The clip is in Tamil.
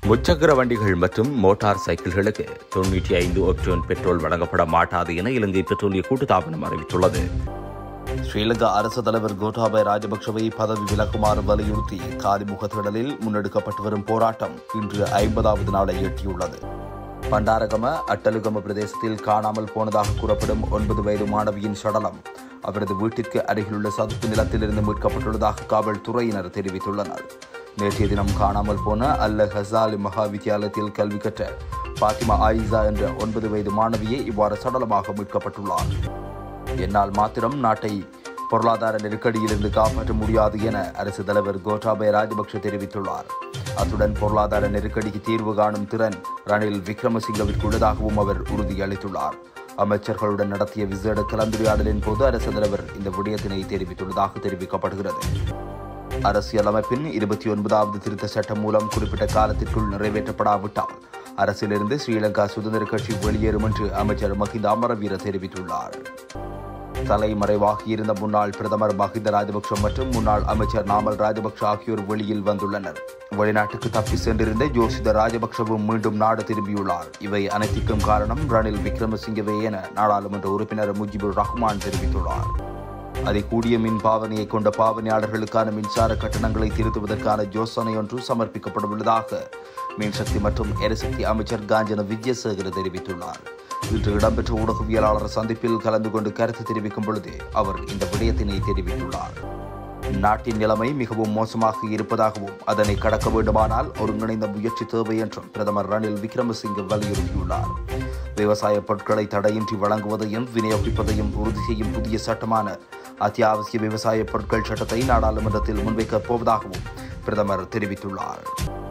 முச்சக்கர வண்டிகள் மற்றும் மோட்டார் சைக்கிள்களுக்கு தொன்னூற்றி ஐந்து ஒக்டோன் பெட்ரோல் வழங்கப்பட மாட்டாது என இலங்கை பெட்ரோலிய கூட்டுத்தாபனம் அறிவித்துள்ளது ஸ்ரீலங்கா அரசு தலைவர் கோட்டாபய ராஜபக்சவை பதவி விலகுமாறு வலியுறுத்தி காலிமுக திடலில் முன்னெடுக்கப்பட்டு வரும் போராட்டம் இன்று ஐம்பதாவது நாளை எட்டியுள்ளது பண்டாரகம அட்டலுகம பிரதேசத்தில் காணாமல் போனதாக கூறப்படும் ஒன்பது வயது மாணவியின் சடலம் அவரது வீட்டிற்கு அருகிலுள்ள சதுப்பு நிலத்திலிருந்து மீட்கப்பட்டுள்ளதாக காவல்துறையினர் தெரிவித்துள்ளனர் நேற்றைய தினம் காணாமல் போன அல்ல ஹசாலி மகா வித்தியாலயத்தில் கல்வி கற்ற பாத்திமா ஆயிசா என்ற ஒன்பது வயது மாணவியே இவ்வாறு சடலமாக மீட்கப்பட்டுள்ளார் என்னால் மாத்திரம் நாட்டை பொருளாதார நெருக்கடியிலிருந்து காப்பாற்ற முடியாது என அரசு தலைவர் கோட்டாபய ராஜபக்ஷ தெரிவித்துள்ளார் அத்துடன் பொருளாதார நெருக்கடிக்கு தீர்வு காணும் திறன் ரணில் விக்ரமசிங்கவிற்கு உள்ளதாகவும் அவர் உறுதியளித்துள்ளார் அமைச்சர்களுடன் நடத்திய விசேட கலந்துரையாடலின் போது அரசு தலைவர் இந்த விடயத்தினை தெரிவித்துள்ளதாக தெரிவிக்கப்படுகிறது அரசியலமைப்பின் இருபத்தி ஒன்பதாவது திருத்த சட்டம் மூலம் குறிப்பிட்ட காலத்திற்குள் நிறைவேற்றப்படாவிட்டால் அரசிலிருந்து ஸ்ரீலங்கா சுதந்திர கட்சி வெளியேறும் என்று அமைச்சர் மஹிந்த அமரவீர தெரிவித்துள்ளார் தலைமறைவாகி இருந்த முன்னாள் பிரதமர் மஹிந்த ராஜபக்ஷ மற்றும் முன்னாள் அமைச்சர் நாமல் ராஜபக்ஷ ஆகியோர் வெளியில் வந்துள்ளனர் வெளிநாட்டுக்கு தப்பி சென்றிருந்த ஜோசித ராஜபக்ஷவும் மீண்டும் நாடு திரும்பியுள்ளார் இவை அனைத்திற்கும் காரணம் ரணில் விக்ரமசிங்கவே என நாடாளுமன்ற உறுப்பினர் முஜிபுர் ரஹ்மான் தெரிவித்துள்ளார் அதை கூடிய மின் பாவனையை கொண்ட பாவனையாளர்களுக்கான மின்சார கட்டணங்களை திருத்துவதற்கான யோசனை ஒன்று சமர்ப்பிக்கப்படவுள்ளதாக மின்சக்தி மற்றும் எரிசக்தி அமைச்சர் காஞ்சன விஜயசேகர தெரிவித்துள்ளார் இன்று இடம்பெற்ற ஊடகவியலாளர் சந்திப்பில் கலந்து கொண்டு கருத்து தெரிவிக்கும் பொழுது அவர் இந்த விடயத்தினை தெரிவித்துள்ளார் நாட்டின் நிலைமை மிகவும் மோசமாக இருப்பதாகவும் அதனை கடக்க வேண்டுமானால் ஒருங்கிணைந்த முயற்சி தேவை என்றும் பிரதமர் ரணில் விக்ரமசிங்கே வலியுறுத்தியுள்ளார் விவசாய பொருட்களை தடையின்றி வழங்குவதையும் விநியோகிப்பதையும் உறுதி செய்யும் புதிய சட்டமான அத்தியாவசிய விவசாய பொருட்கள் சட்டத்தை நாடாளுமன்றத்தில் முன்வைக்கப் போவதாகவும் பிரதமர் தெரிவித்துள்ளார்